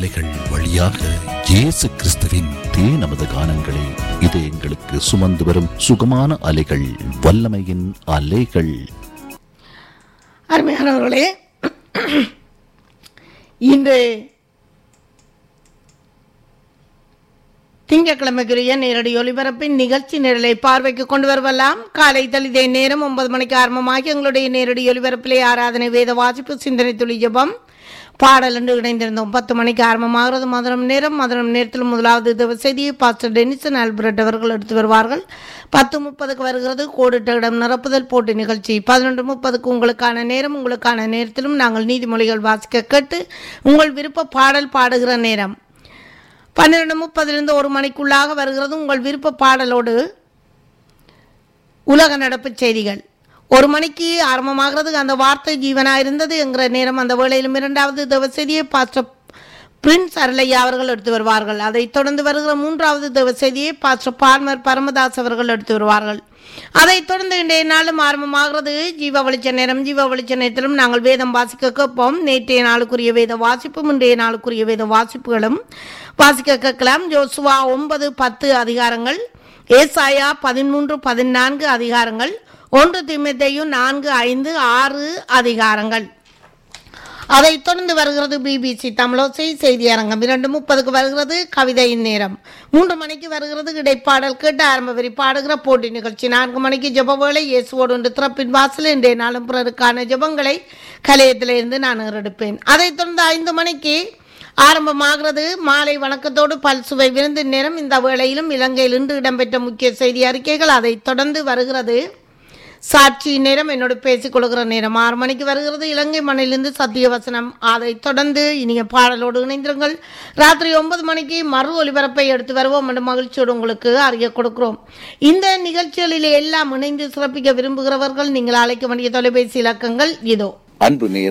அலைகள் வழியாக இயேசு கிறிஸ்துவின் தே நமது கானங்களை இது எங்களுக்கு சுமந்து வரும் சுகமான அலைகள் வல்லமையின் அலைகள் அருமையானவர்களே இன்று திங்கட்கிழமைக்குரிய நேரடி ஒளிபரப்பின் நிகழ்ச்சி நிரலை பார்வைக்கு கொண்டு வருவலாம் காலை தலிதை நேரம் ஒன்பது மணிக்கு ஆரம்பமாகி எங்களுடைய நேரடி ஒளிபரப்பிலே ஆராதனை வேத வாசிப்பு சிந்தனை துளி ஜெபம் பாடல் என்று இணைந்திருந்தோம் பத்து மணிக்கு ஆரம்பமாகிறது மதுரம் நேரம் மதுரம் நேரத்தில் முதலாவது திவ செய்தியை பாஸ்டர் டெனிசன் ஆல்பர்ட் அவர்கள் எடுத்து வருவார்கள் பத்து முப்பதுக்கு வருகிறது கோடிட்ட இடம் நிரப்புதல் போட்டி நிகழ்ச்சி பதினொன்று முப்பதுக்கு உங்களுக்கான நேரம் உங்களுக்கான நேரத்திலும் நாங்கள் நீதிமொழிகள் வாசிக்க கேட்டு உங்கள் விருப்ப பாடல் பாடுகிற நேரம் பன்னிரெண்டு முப்பதிலிருந்து ஒரு மணிக்குள்ளாக வருகிறது உங்கள் விருப்ப பாடலோடு உலக நடப்பு செய்திகள் ஒரு மணிக்கு ஆரம்பமாகிறது அந்த வார்த்தை ஜீவனாக இருந்தது என்கிற நேரம் அந்த வேளையிலும் இரண்டாவது தேவசெய்தியை பாஸ்டர் பிரின்ஸ் அருளையா அவர்கள் எடுத்து வருவார்கள் அதைத் தொடர்ந்து வருகிற மூன்றாவது தேவசெய்தியை பாஸ்டர் பார்மர் பரமதாஸ் அவர்கள் எடுத்து வருவார்கள் அதைத் தொடர்ந்து இன்றைய நாளும் ஆரம்பமாகிறது ஜீவ வெளிச்ச நேரம் ஜீவ வெளிச்ச நேரத்திலும் நாங்கள் வேதம் வாசிக்க கேட்போம் நேற்றைய நாளுக்குரிய வேத வாசிப்பும் இன்றைய நாளுக்குரிய வேத வாசிப்புகளும் வாசிக்க கேட்கலாம் ஜோசுவா ஒன்பது பத்து அதிகாரங்கள் ஏசாயா பதிமூன்று பதினான்கு அதிகாரங்கள் ஒன்று திமுத்தையும் நான்கு ஐந்து ஆறு அதிகாரங்கள் அதைத் தொடர்ந்து வருகிறது பிபிசி தமிழோசை செய்தி அரங்கம் இரண்டு முப்பதுக்கு வருகிறது கவிதையின் நேரம் மூன்று மணிக்கு வருகிறது இடைப்பாடல் கேட்டு ஆரம்ப வரி பாடுகிற போட்டி நிகழ்ச்சி நான்கு மணிக்கு ஜெப வேளை இயேசுவோடு ஒன்று திறப்பின் வாசல் இன்றைய நாளும் பிறருக்கான ஜெபங்களை கலையத்திலிருந்து நான் எடுப்பேன் அதைத் தொடர்ந்து ஐந்து மணிக்கு ஆரம்பமாகிறது மாலை வணக்கத்தோடு பல்சுவை விருந்து நேரம் இந்த வேளையிலும் இலங்கையில் இன்று இடம்பெற்ற முக்கிய செய்தி அறிக்கைகள் அதைத் தொடர்ந்து வருகிறது சாட்சி நேரம் என்னோடு பேசிக் கொள்கிற நேரம் ஆறு மணிக்கு வருகிறது இலங்கை மண்ணிலிருந்து சத்தியவசனம் அதைத் தொடர்ந்து இனிய பாடலோடு இணைந்திருங்கள் ராத்திரி ஒன்பது மணிக்கு மறு ஒலிபரப்பை எடுத்து வருவோம் என்ற மகிழ்ச்சியோடு உங்களுக்கு அறிய கொடுக்கிறோம் இந்த நிகழ்ச்சிகளில் எல்லாம் இணைந்து சிறப்பிக்க விரும்புகிறவர்கள் நீங்கள் அழைக்க வேண்டிய தொலைபேசி இலக்கங்கள் இதோ அன்பு நேயர்